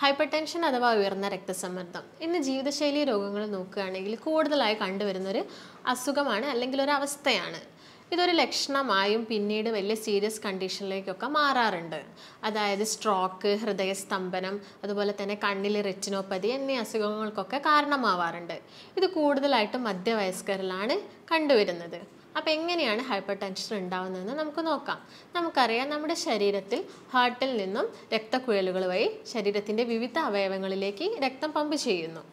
hyper hypertension അഥവാ ഉയർന്ന രക്തസമ്മർദ്ദം ഇന്ന് ജീവിതശൈലി രോഗങ്ങൾ നോക്കുകയാണെങ്കിൽ കൂടുതലായി കണ്ടുവരുന്നൊരു അസുഖമാണ് അല്ലെങ്കിൽ ഒരു അവസ്ഥയാണ് ഇതൊരു ലക്ഷണമായും പിന്നീട് വലിയ സീരിയസ് കണ്ടീഷനിലേക്കൊക്കെ മാറാറുണ്ട് അതായത് സ്ട്രോക്ക് ഹൃദയസ്തംഭനം അതുപോലെ തന്നെ കണ്ണിൽ റെറ്റിനോപ്പതി എന്നീ അസുഖങ്ങൾക്കൊക്കെ കാരണമാവാറുണ്ട് ഇത് കൂടുതലായിട്ടും മധ്യവയസ്കരിലാണ് കണ്ടുവരുന്നത് അപ്പോൾ എങ്ങനെയാണ് ഹൈപ്പർ ടെൻഷൻ ഉണ്ടാവുന്നതെന്ന് നമുക്ക് നോക്കാം നമുക്കറിയാം നമ്മുടെ ശരീരത്തിൽ ഹാർട്ടിൽ നിന്നും രക്തക്കുഴലുകൾ വഴി ശരീരത്തിൻ്റെ വിവിധ അവയവങ്ങളിലേക്ക് രക്തം പമ്പ് ചെയ്യുന്നു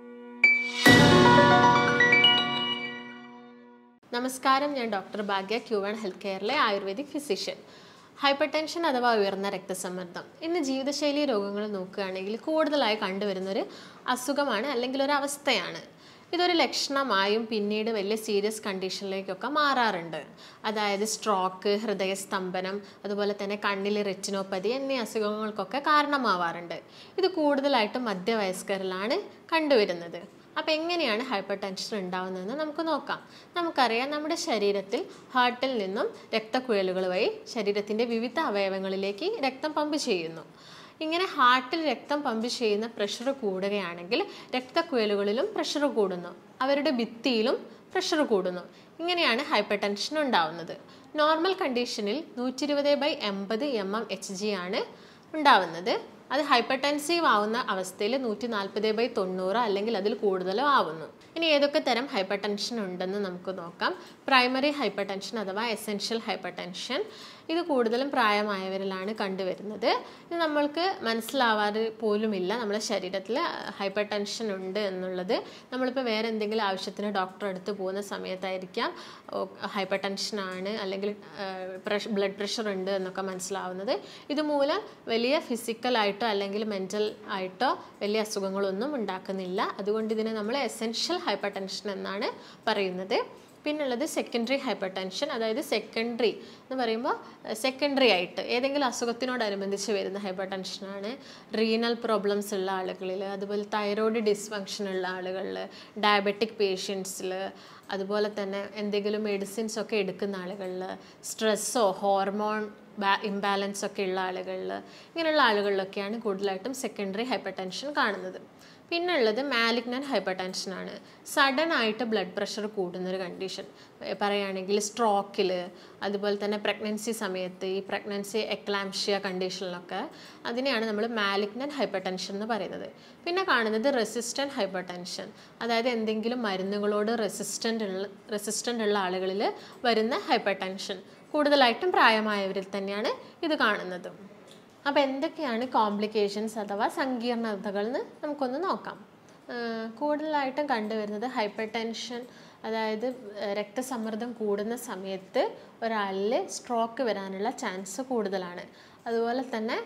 നമസ്കാരം ഞാൻ doctor Bhagya Q one health കെയറിലെ ആയുർവേദിക് ഫിസിഷ്യൻ ഹൈപ്പർ ടെൻഷൻ അഥവാ ഉയർന്ന രക്തസമ്മർദ്ദം ഇന്ന് ജീവിതശൈലി രോഗങ്ങൾ നോക്കുകയാണെങ്കിൽ കൂടുതലായി കണ്ടുവരുന്നൊരു അസുഖമാണ് അല്ലെങ്കിൽ ഒരു അവസ്ഥയാണ് ഇതൊരു ലക്ഷണമായും പിന്നീട് വലിയ സീരിയസ് കണ്ടീഷനിലേക്കൊക്കെ മാറാറുണ്ട് അതായത് സ്ട്രോക്ക് ഹൃദയസ്തംഭനം അതുപോലെ തന്നെ കണ്ണിൽ റെറ്റിനോപ്പതി എന്നീ അസുഖങ്ങൾക്കൊക്കെ കാരണമാവാറുണ്ട് ഇത് കൂടുതലായിട്ടും മധ്യവയസ്കരിലാണ് കണ്ടുവരുന്നത് അപ്പോൾ എങ്ങനെയാണ് ഹൈപ്പർ ടെൻഷൻ ഉണ്ടാവുന്നതെന്ന് നമുക്ക് നോക്കാം നമുക്കറിയാം നമ്മുടെ ശരീരത്തിൽ ഹാർട്ടിൽ നിന്നും രക്തക്കുഴലുകൾ വഴി ശരീരത്തിൻ്റെ വിവിധ അവയവങ്ങളിലേക്ക് രക്തം പമ്പ് ചെയ്യുന്നു ഇങ്ങനെ ഹാർട്ടിൽ രക്തം പമ്പ് ചെയ്യുന്ന പ്രഷർ കൂടുകയാണെങ്കിൽ രക്തക്കുഴലുകളിലും പ്രഷർ കൂടുന്നു അവരുടെ ഭിത്തിയിലും പ്രഷർ കൂടുന്നു ഇങ്ങനെയാണ് ഹൈപ്പർ ടെൻഷൻ ഉണ്ടാവുന്നത് നോർമൽ കണ്ടീഷനിൽ നൂറ്റി ഇരുപത് ബൈ എൺപത് എം എം എച്ച് ജി ആണ് ഉണ്ടാവുന്നത് അത് ഹൈപ്പർ ടെൻസീവ് ആവുന്ന അവസ്ഥയിൽ നൂറ്റി നാൽപ്പത് ബൈ തൊണ്ണൂറ് അല്ലെങ്കിൽ അതിൽ കൂടുതലോ ആവുന്നു ഇനി ഏതൊക്കെ തരം ഹൈപ്പർ ടെൻഷൻ ഉണ്ടെന്ന് നമുക്ക് നോക്കാം പ്രൈമറി ഹൈപ്പർ ടെൻഷൻ അഥവാ എസെൻഷ്യൽ ഹൈപ്പർ ടെൻഷൻ ഇത് കൂടുതലും പ്രായമായവരിലാണ് കണ്ടുവരുന്നത് ഇത് നമ്മൾക്ക് മനസ്സിലാവാറ് പോലുമില്ല നമ്മുടെ ശരീരത്തിൽ ഹൈപ്പർ ടെൻഷൻ ഉണ്ട് എന്നുള്ളത് നമ്മളിപ്പോൾ വേറെ എന്തെങ്കിലും ആവശ്യത്തിന് ഡോക്ടറെ അടുത്ത് പോകുന്ന സമയത്തായിരിക്കാം ഹൈപ്പർ ടെൻഷൻ ആണ് അല്ലെങ്കിൽ പ്രഷർ ബ്ലഡ് പ്രഷർ ഉണ്ട് എന്നൊക്കെ മനസ്സിലാവുന്നത് ഇതുമൂലം വലിയ ഫിസിക്കലായിട്ടോ അല്ലെങ്കിൽ മെൻ്റൽ ആയിട്ടോ വലിയ അസുഖങ്ങളൊന്നും ഉണ്ടാക്കുന്നില്ല അതുകൊണ്ട് ഇതിനെ നമ്മൾ എസെൻഷ്യൽ ഹൈപ്പർ ടെൻഷൻ എന്നാണ് പറയുന്നത് പിന്നുള്ളത് സെക്കൻഡറി ഹൈപ്പർ ടെൻഷൻ അതായത് സെക്കൻഡറി എന്ന് പറയുമ്പോൾ സെക്കൻഡറി ആയിട്ട് ഏതെങ്കിലും അസുഖത്തിനോടനുബന്ധിച്ച് വരുന്ന ഹൈപ്പർ ടെൻഷനാണ് റീനൽ പ്രോബ്ലംസ് ഉള്ള ആളുകളിൽ അതുപോലെ തൈറോയ്ഡ് ഡിസ്ഫങ്ഷൻ ഉള്ള ആളുകളിൽ ഡയബറ്റിക് പേഷ്യൻസിൽ അതുപോലെ തന്നെ എന്തെങ്കിലും മെഡിസിൻസ് ഒക്കെ എടുക്കുന്ന ആളുകളിൽ സ്ട്രെസ്സോ ഹോർമോൺ ബാ ഇംബാലൻസ് ഒക്കെ ഉള്ള ആളുകളിൽ ഇങ്ങനെയുള്ള ആളുകളിലൊക്കെയാണ് കൂടുതലായിട്ടും സെക്കൻഡറി ഹൈപ്പർ ടെൻഷൻ കാണുന്നത് പിന്നെ ഉള്ളത് മാലിഗ്നൻ ഹൈപ്പർ ടെൻഷനാണ് സഡൻ ആയിട്ട് ബ്ലഡ് പ്രഷർ കൂടുന്നൊരു കണ്ടീഷൻ പറയുകയാണെങ്കിൽ സ്ട്രോക്കിൽ അതുപോലെ തന്നെ പ്രഗ്നൻസി സമയത്ത് ഈ പ്രഗ്നൻസി എക്ലാംഷ്യ കണ്ടീഷനിലൊക്കെ അതിനെയാണ് നമ്മൾ മാലിഗ്നൻ ഹൈപ്പർ ടെൻഷൻ എന്ന് പറയുന്നത് പിന്നെ കാണുന്നത് റെസിസ്റ്റൻറ്റ് ഹൈപ്പർ ടെൻഷൻ അതായത് എന്തെങ്കിലും മരുന്നുകളോട് റെസിസ്റ്റൻ്റ് ഉള്ള റെസിസ്റ്റൻ്റ് ഉള്ള ആളുകളിൽ വരുന്ന ഹൈപ്പർ ടെൻഷൻ കൂടുതലായിട്ടും പ്രായമായവരിൽ തന്നെയാണ് ഇത് കാണുന്നത് അപ്പോൾ എന്തൊക്കെയാണ് കോംപ്ലിക്കേഷൻസ് അഥവാ സങ്കീർണതകൾ എന്ന് നമുക്കൊന്ന് നോക്കാം കൂടുതലായിട്ടും കണ്ടുവരുന്നത് ഹൈപ്പർ ടെൻഷൻ അതായത് രക്തസമ്മർദ്ദം കൂടുന്ന സമയത്ത് ഒരാളിൽ സ്ട്രോക്ക് വരാനുള്ള ചാൻസ് കൂടുതലാണ് അതുപോലെ തന്നെ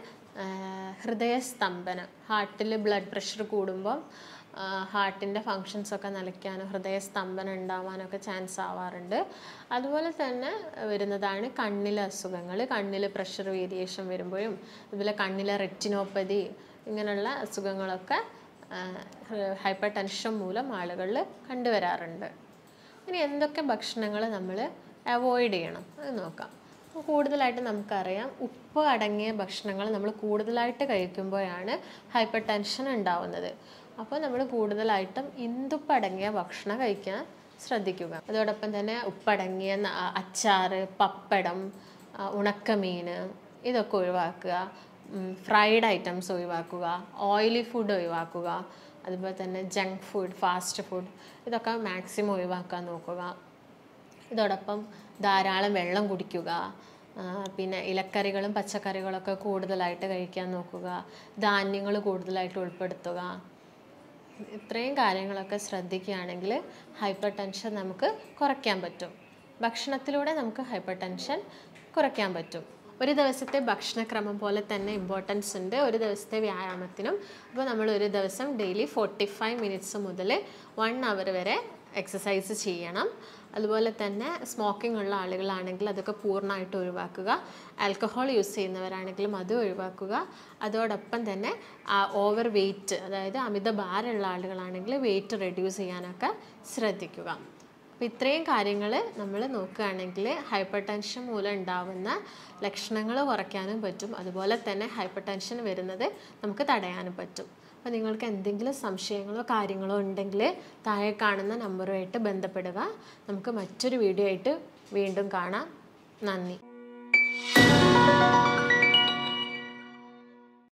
ഹൃദയസ്തംഭനം ഹാർട്ടിൽ ബ്ലഡ് പ്രഷർ കൂടുമ്പോൾ ഹാർട്ടിൻ്റെ ഫങ്ഷൻസ് ഒക്കെ നിലയ്ക്കാനും ഹൃദയസ്തംഭനം ഉണ്ടാവാനൊക്കെ ചാൻസ് ആവാറുണ്ട് അതുപോലെ തന്നെ വരുന്നതാണ് കണ്ണിലെ അസുഖങ്ങൾ കണ്ണിൽ പ്രഷർ വേരിയേഷൻ വരുമ്പോഴും അതുപോലെ കണ്ണിലെ റെറ്റിനോപ്പതി ഇങ്ങനെയുള്ള അസുഖങ്ങളൊക്കെ ഹൈപ്പർ ടെൻഷൻ മൂലം ആളുകളിൽ കണ്ടുവരാറുണ്ട് ഇനി എന്തൊക്കെ ഭക്ഷണങ്ങൾ നമ്മൾ അവോയ്ഡ് ചെയ്യണം അത് നോക്കാം കൂടുതലായിട്ട് നമുക്കറിയാം ഉപ്പ് അടങ്ങിയ ഭക്ഷണങ്ങൾ നമ്മൾ കൂടുതലായിട്ട് കഴിക്കുമ്പോഴാണ് ഹൈപ്പർ ടെൻഷൻ ഉണ്ടാവുന്നത് അപ്പോൾ നമ്മൾ കൂടുതലായിട്ടും ഇന്ദുപ്പടങ്ങിയ ഭക്ഷണം കഴിക്കാൻ ശ്രദ്ധിക്കുക അതോടൊപ്പം തന്നെ ഉപ്പടങ്ങിയ അച്ചാറ് പപ്പടം ഉണക്കമീൻ ഇതൊക്കെ ഒഴിവാക്കുക ഫ്രൈഡ് ഐറ്റംസ് ഒഴിവാക്കുക ഓയിലി ഫുഡ് ഒഴിവാക്കുക അതുപോലെ തന്നെ ജങ്ക് ഫുഡ് ഫാസ്റ്റ് ഫുഡ് ഇതൊക്കെ മാക്സിമം ഒഴിവാക്കാൻ നോക്കുക ഇതോടൊപ്പം ധാരാളം വെള്ളം കുടിക്കുക പിന്നെ ഇലക്കറികളും പച്ചക്കറികളൊക്കെ കൂടുതലായിട്ട് കഴിക്കാൻ നോക്കുക ധാന്യങ്ങൾ കൂടുതലായിട്ട് ഉൾപ്പെടുത്തുക ഇത്രയും കാര്യങ്ങളൊക്കെ ശ്രദ്ധിക്കുകയാണെങ്കിൽ ഹൈപ്പർ ടെൻഷൻ നമുക്ക് കുറയ്ക്കാൻ പറ്റും ഭക്ഷണത്തിലൂടെ നമുക്ക് ഹൈപ്പർ ടെൻഷൻ കുറയ്ക്കാൻ പറ്റും ഒരു ദിവസത്തെ ഭക്ഷണക്രമം പോലെ തന്നെ ഇമ്പോർട്ടൻസ് ഉണ്ട് ഒരു ദിവസത്തെ വ്യായാമത്തിനും അപ്പോൾ നമ്മൾ ഒരു ദിവസം ഡെയിലി ഫോർട്ടി ഫൈവ് മിനിറ്റ്സ് മുതൽ വൺ അവർ വരെ എക്സസൈസ് ചെയ്യണം അതുപോലെ തന്നെ സ്മോക്കിംഗ് ഉള്ള ആളുകളാണെങ്കിൽ അതൊക്കെ പൂർണ്ണമായിട്ട് ഒഴിവാക്കുക ആൽക്കഹോൾ യൂസ് ചെയ്യുന്നവരാണെങ്കിലും അത് ഒഴിവാക്കുക അതോടൊപ്പം തന്നെ ഓവർ വെയിറ്റ് അതായത് അമിത ഭാരമുള്ള ആളുകളാണെങ്കിൽ വെയിറ്റ് റെഡ്യൂസ് ചെയ്യാനൊക്കെ ശ്രദ്ധിക്കുക അപ്പോൾ ഇത്രയും കാര്യങ്ങൾ നമ്മൾ നോക്കുകയാണെങ്കിൽ ഹൈപ്പർ ടെൻഷൻ മൂലം ഉണ്ടാവുന്ന ലക്ഷണങ്ങൾ കുറയ്ക്കാനും പറ്റും അതുപോലെ തന്നെ ഹൈപ്പർ ടെൻഷൻ വരുന്നത് നമുക്ക് തടയാനും പറ്റും അപ്പോൾ നിങ്ങൾക്ക് എന്തെങ്കിലും സംശയങ്ങളോ കാര്യങ്ങളോ ഉണ്ടെങ്കിൽ താഴെ കാണുന്ന നമ്പറുമായിട്ട് ബന്ധപ്പെടുക നമുക്ക് മറ്റൊരു വീഡിയോ ആയിട്ട് വീണ്ടും കാണാം നന്ദി